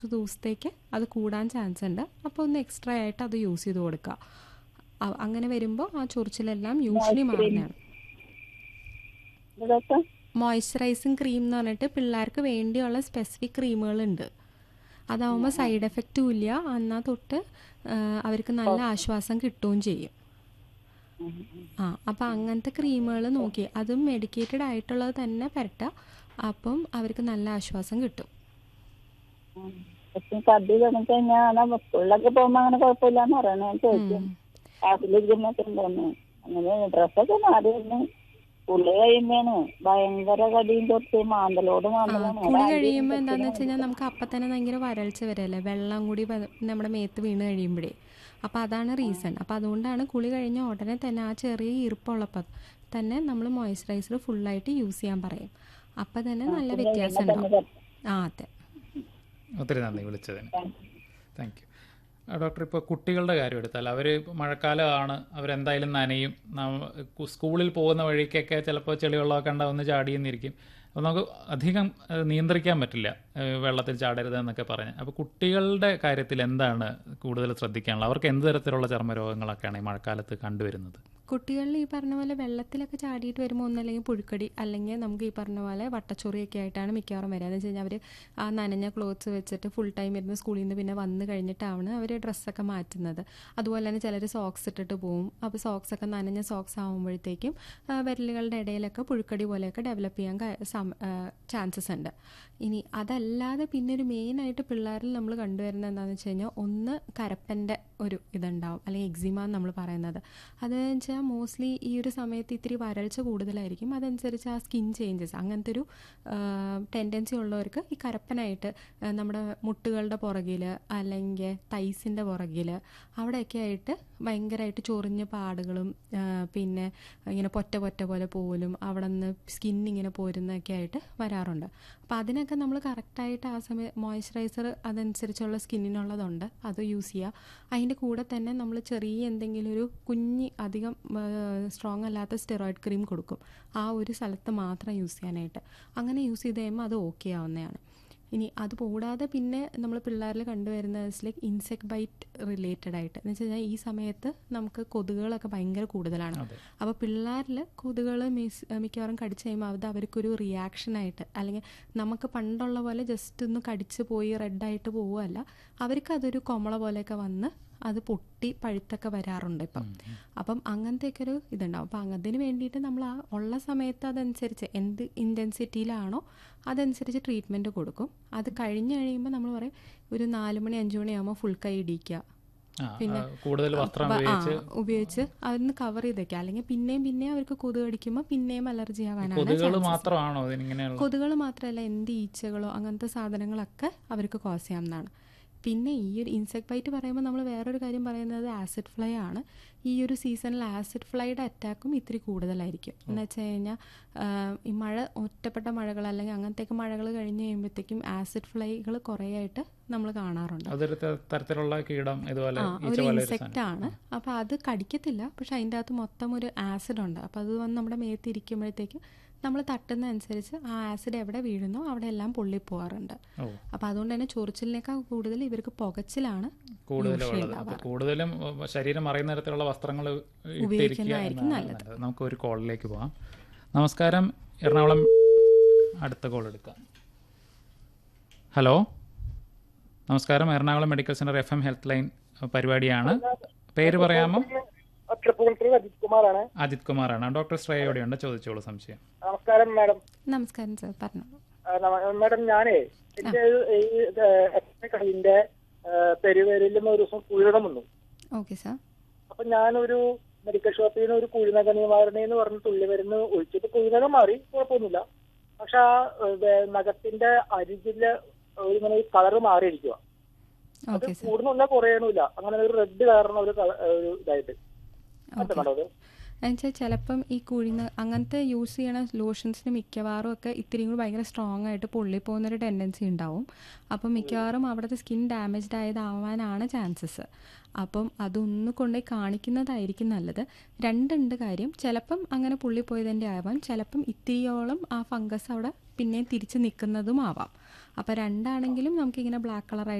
ദിവസത്തേക്ക് അത് കൂടാൻ ചാൻസ് ഉണ്ട് അപ്പോൾ ഒന്ന് എക്സ്ട്രാ ആയിട്ട് അത് യൂസ് ചെയ്ത് കൊടുക്കുക അ- അങ്ങനെ വരുമ്പോൾ ആ ചൊറിച്ചിലെല്ലാം യൂഷ്വലി മാറുന്നതാണ് ഇതൊക്കെ മോയ്സ്ചറൈസിങ് ക്രീം എന്ന് പറഞ്ഞിട്ട് പിള്ളേർക്ക് വേണ്ടിയുള്ള സ്പെസിഫിക് ക്രീമുകളുണ്ട് അതാവുമ്പോൾ സൈഡ് എഫക്റ്റും ഇല്ല എന്നാൽ തൊട്ട് ആ, അവർക്ക് നല്ല ആശ്വാസം കിട്ടുകയും ചെയ്യും ആ അപ്പം അങ്ങനത്തെ ക്രീമുകൾ നോക്കി അതും മെഡിക്കേറ്റഡ് ആയിട്ടുള്ളത് തന്നെ പുരട്ടുക അപ്പം അവർക്ക് നല്ല ആശ്വാസം കിട്ടും പക്ഷെ കടി തുടങ്ങി കഴിഞ്ഞാൽ സ്കൂളിലൊക്കെ പോകുമ്പോ അങ്ങനെ കുഴപ്പമില്ലാന്ന് പറയണേ ഞാൻ ചോദിക്കും ക്ലാസ്സിലിരിക്കുന്നൊക്കെ ഉണ്ടോന്ന് അങ്ങനെ ഡ്രസ്സൊക്കെ മാറി വരുന്നു പുള്ളി കഴിയുമ്പോഴാണ് ഭയങ്കര കടിയും കുറച്ച് മാന്തലോട് മാന്തലാണ് കുളി കഴിയുമ്പോൾ എന്താണെന്ന് വെച്ച് കഴിഞ്ഞാൽ നമുക്ക് അപ്പം തന്നെ ഭയങ്കര വരൾച്ച വരല്ലേ വെള്ളം കൂടി വ- നമ്മുടെ മേത്ത് വീണ് കഴിയുമ്പോഴേ അപ്പോൾ അതാണ് റീസൺ അപ്പോൾ അതുകൊണ്ടാണ് കുളി കഴിഞ്ഞ ഉടനെ തന്നെ ആ ചെറിയ ഈർപ്പമുള്ളപ്പോൾ തന്നെ നമ്മൾ മോയ്സ്ചറൈസർ ഫുള്ളായിട്ട് യൂസ് ചെയ്യാൻ പറയും അപ്പം തന്നെ നല്ല വ്യത്യാസം ഉണ്ടാവും ആ അതെ ഒത്തിരി നന്ദി വിളിച്ചതിന് താങ്ക് യു ഡോക്ടർ ഇപ്പോൾ കുട്ടികളുടെ കാര്യം എടുത്താൽ അവർ മഴക്കാലമാണ് അവരെന്തായാലും നനയും നമ്മ- കു- സ്കൂളിൽ പോകുന്ന വഴിക്കൊക്കെ ചിലപ്പോൾ ചെളിവെള്ളമൊക്കെ ഉണ്ടാവും ഒന്ന് ചാടിയെന്നിരിക്കും അപ്പോൾ നമുക്ക് അധികം ഏഹ്, നിയന്ത്രിക്കാൻ പറ്റില്ല ഏഹ്, വെള്ളത്തിൽ ചാടരുത് എന്നൊക്കെ പറഞ്ഞ് അപ്പോൾ കുട്ടികളുടെ കാര്യത്തിൽ എന്താണ് കൂടുതൽ ശ്രദ്ധിക്കാനുള്ളത് അവർക്ക് എന്ത് തരത്തിലുള്ള ചർമ്മരോഗങ്ങളൊക്കെയാണ് ഈ മഴക്കാലത്ത് കണ്ടുവരുന്നത് കുട്ടികളിൽ ഈ പറഞ്ഞ പോലെ വെള്ളത്തിലൊക്കെ ചാടിയിട്ട് വരുമ്പോൾ ഒന്നല്ലെങ്കിൽ പുഴുക്കടി അല്ലെങ്കിൽ നമുക്ക് ഈ പറഞ്ഞ പോലെ വട്ടച്ചൊറിയൊക്കെ ആയിട്ടാണ് മിക്കവാറും വരിക എന്ന് വെച്ച് കഴിഞ്ഞാൽ അവർ ആ നനഞ്ഞ ക്ലോത്ത്സ് വെച്ചിട്ട് ഫുൾ ടൈം ഇരുന്ന് സ്കൂളിൽ നിന്ന് പിന്നെ വന്ന് കഴിഞ്ഞിട്ടാണ് അവർ ഡ്രസ്സൊക്കെ മാറ്റുന്നത് അതുപോലെ തന്നെ ചിലർ സോക്സ് ഇട്ടിട്ട് പോവും അപ്പോൾ സോക്സ് ഒക്കെ നനഞ്ഞ സോക്സ് ആകുമ്പോഴത്തേക്കും ആ, വിരലുകളുടെ ഇടയിലൊക്കെ പുഴുക്കടി പോലെയൊക്കെ ഡെവലപ്പ് ചെയ്യാൻ ചാൻസസ് ഉണ്ട് ഇനി അതല്ലാതെ പിന്നെ ഒരു മെയിനായിട്ട് പിള്ളേരിൽ നമ്മൾ കണ്ടുവരുന്നത് എന്താണെന്ന് വെച്ച് കഴിഞ്ഞാൽ ഒന്ന് കരപ്പൻ്റെ ഒരു ഇതുണ്ടാവും അല്ലെങ്കിൽ എക്സിമ എന്ന് നമ്മൾ പറയുന്നത് അത് വെച്ചാൽ മോസ്റ്റ്ലി ഈ ഒരു സമയത്ത് ഇത്തിരി വരൾച്ച കൂടുതലായിരിക്കും അതനുസരിച്ച് ആ സ്കിൻ ചേഞ്ചസ് അങ്ങനത്തെ ഒരു ടെൻഡൻസി ഉള്ളവർക്ക് ഈ കരപ്പനായിട്ട് ആ, നമ്മുടെ മുട്ടുകളുടെ പുറകിൽ അല്ലെങ്കിൽ തൈസിൻ്റെ പുറകിൽ അവിടെയൊക്കെ ആയിട്ട് ഭയങ്കരമായിട്ട് ചൊറിഞ്ഞ പാടുകളും ആ, പിന്നെ ഇങ്ങനെ പൊറ്റ പൊറ്റ പോലെ പോലും അവിടെ നിന്ന് സ്കിൻ ഇങ്ങനെ പോരുന്നൊക്കെ ആയിട്ട് വരാറുണ്ട് അപ്പോൾ അതിനൊക്കെ നമ്മൾ കറക്റ്റായിട്ട് ആ സമയം മോയ്സ്ചറൈസർ അതനുസരിച്ചുള്ള സ്കിന്നിനുള്ളതുണ്ട് അത് യൂസ് ചെയ്യുക അതിൻ്റെ കൂടെ തന്നെ നമ്മൾ ചെറിയ എന്തെങ്കിലും ഒരു കുഞ്ഞി അധികം സ്ട്രോങ് അല്ലാത്ത സ്റ്റെറോയിഡ് ക്രീം കൊടുക്കും ആ ഒരു സ്ഥലത്ത് മാത്രം യൂസ് ചെയ്യാനായിട്ട് അങ്ങനെ യൂസ് ചെയ്ത് കഴിയുമ്പോൾ അത് ഓക്കെ ആവുന്നതാണ് ഇനി അത് കൂടാതെ പിന്നെ നമ്മൾ പിള്ളേരിൽ കണ്ടുവരുന്നത് ലൈക്ക് ഇൻസെക്ട് ബൈറ്റ് റിലേറ്റഡ് ആയിട്ട് എന്ന് വെച്ച് കഴിഞ്ഞാൽ ഈ സമയത്ത് നമുക്ക് കൊതുകുകളൊക്കെ ഭയങ്കര കൂടുതലാണ് അപ്പോൾ പിള്ളേരിൽ കൊതുകുകൾ മിസ് മിക്കവാറും കടിച്ചു കഴിയുമ്പോൾ അത് അവർക്കൊരു റിയാക്ഷനായിട്ട് അല്ലെങ്കിൽ നമുക്ക് പണ്ടുള്ള പോലെ ജസ്റ്റ് ഒന്ന് കടിച്ച് പോയി റെഡായിട്ട് പോവുകയല്ല അവർക്ക് അതൊരു കൊമള പോലെയൊക്കെ വന്ന് അത് പൊട്ടി പഴുത്തൊക്കെ വരാറുണ്ട് ഇപ്പം അപ്പം അങ്ങനത്തെയൊക്കെ ഒരു ഇതുണ്ടാവും അപ്പം അതിന് വേണ്ടിയിട്ട് നമ്മൾ ആ ഉള്ള സമയത്ത് അതനുസരിച്ച് എന്ത് ഇൻറ്റൻസിറ്റിയിലാണോ അതനുസരിച്ച് ട്രീറ്റ്മെൻറ്റ് കൊടുക്കും അത് കഴിഞ്ഞ് കഴിയുമ്പോൾ നമ്മൾ പറയും ഒരു നാല് മണി അഞ്ച് മണിയാകുമ്പോൾ ഫുൾ കൈ ഇടിക്കുക ആ, ആ, കൂടുതൽ വസ്ത്രം വ- ആ, ഉപയോഗിച്ച് ഉപയോഗിച്ച് അതൊന്ന് കവർ ചെയ്തേക്കുക അല്ലെങ്കിൽ പിന്നെയും പിന്നെയും അവർക്ക് കൊതുക് കടിക്കുമ്പോൾ പിന്നെയും അലർജി ആവാനാണ് കൊതുകുകൾ chances. മാത്രമാണോ ഇതിനിങ്ങനെയുള്ള കൊതുകുകൾ മാത്രമല്ല എന്ത് ഈച്ചകളോ അങ്ങനത്തെ സാധനങ്ങളൊക്കെ അവർക്ക് കോസ് ചെയ്യാവുന്നതാണ് പിന്നെ ഈ ഒരു ഇൻസെക്ട് ബൈറ്റ് പറയുമ്പോൾ നമ്മൾ വേറൊരു കാര്യം പറയുന്നത് ആസിഡ് ഫ്ലൈ ആണ് ഈ ഒരു സീസണിൽ ആസിഡ് ഫ്ലൈയുടെ അറ്റാക്കും ഇത്തിരി കൂടുതലായിരിക്കും എന്ന് വെച്ച് കഴിഞ്ഞാൽ ഈ മഴ ഒറ്റപ്പെട്ട മഴകൾ അല്ലെങ്കിൽ അങ്ങനത്തെയൊക്കെ മഴകൾ കഴിഞ്ഞ് കഴിയുമ്പോഴത്തേക്കും ആസിഡ് ഫ്ലൈകൾ കുറേ ആയിട്ട് നമ്മൾ കാണാറുണ്ട് അതൊരു ത- തരത്തിലുള്ള കീടം ഇതുപോലെ ആ ഈച്ച ഒരു പോലെ ഒരു ഇൻസെക്റ്റ് ആണ് അപ്പോൾ അത് കടിക്കത്തില്ല പക്ഷെ അതിൻ്റെ അകത്ത് മൊത്തം ഒരു ആസിഡ് ഉണ്ട് അപ്പോൾ അത് വന്ന് നമ്മുടെ മേത്ത് ഇരിക്കുമ്പോഴത്തേക്കും നമ്മൾ തട്ടുന്ന അനുസരിച്ച് ആ ആസിഡ് എവിടെ വീഴുന്നോ അവിടെ എല്ലാം പൊള്ളിപ്പോവാറുണ്ട് ഓ അപ്പോൾ അതുകൊണ്ട് തന്നെ ചൊറിച്ചിലിനേക്കാൾ കൂടുതൽ ഇവർക്ക് പുകച്ചിലാണ് കൂടുതലും usually ഉള്ളത് അപ്പോൾ ഉണ്ടാവാറ്. കൂടുതലും ഉം, ശരീരം അറിയുന്ന തരത്തിലുള്ള വസ്ത്രങ്ങൾ ഇട്ടിരിക്കുക ഉപയോഗിക്കുന്നതായിരിക്കും എന്നതാണ് നല്ലത്. നല്ലത്. നമുക്ക് ഒരു കോളിലേക്ക് പോവാം നമസ്കാരം എറണാകുളം അടുത്ത കോൾ എടുക്കാം ഹലോ നമസ്കാരം Ernakulam medical centre F M health line പരിപാടിയാണ് പേര് പറയാമോ അത്രപ്പൂർത്തി അജിത് കുമാറാണ് അജിത് കുമാറാണ് ഡോക്ടർ ശ്രേയയോടെയുണ്ട് ചോദിച്ചോളൂ സംശയം നമസ്കാരം മാഡം നമസ്കാരം സാർ പറഞ്ഞോളൂ ആ, നമ- മാഡം ഞാനേ എന്റെ ഒരു- ഈ ഇത് എന്റെ കയ്യിന്റെ പെരുവേരിലും ഒരു ദിവസം കുഴിനകം വന്നു ഓക്കെ സാർ അപ്പൊ ഞാനൊരു മെഡിക്കൽ ഷോപ്പിൽ നിന്ന് ഒരു കുഴിനക നിവാരണി എന്ന് പറഞ്ഞ തുള്ളി മരുന്ന് ഒഴിച്ചിട്ട് കുഴിനകം മാറി കുഴപ്പമൊന്നുമില്ല പക്ഷെ ആ ഏ, വേ- നഖത്തിന്റെ അരികില് ഒരു ഇങ്ങനെ ഈ കളറ് മാറിയിരിക്കുക അത് ഓക്കെ സാർ കൂടുന്നില്ല കുറയണില്ല അങ്ങനെ ഒരു റെഡ് കളറിന് ഒരു കള- ഒരു ഇതായിട്ട് ഓക്കെ മാഡം അത് എന്നുവെച്ചാൽ ചിലപ്പം ഈ കുഴിന്ന് അങ്ങനത്തെ യൂസ് ചെയ്യണ ലോഷൻസിന് മിക്കവാറും ഒക്കെ ഇത്തിരി കൂടി ഭയങ്കര സ്ട്രോങ് ആയിട്ട് പൊള്ളിപ്പോകുന്നൊരു ടെൻഡൻസി ഉണ്ടാവും അപ്പം മിക്കവാറും അവിടുത്തെ സ്കിൻ ഡാമേജ്ഡ് ആയതാവാനാണ് ചാൻസസ് അപ്പം അതൊന്ന് കൊണ്ടുപോയി കാണിക്കുന്നതായിരിക്കും നല്ലത് രണ്ടുണ്ട് കാര്യം ചിലപ്പം അങ്ങനെ പൊള്ളിപ്പോയതിൻ്റെ ആവാം ചിലപ്പം ഇത്തിരിയോളം ആ ഫംഗസ് അവിടെ പിന്നെയും തിരിച്ച് നിൽക്കുന്നതും ആവാം അപ്പോൾ രണ്ടാണെങ്കിലും നമുക്കിങ്ങനെ ബ്ലാക്ക് കളർ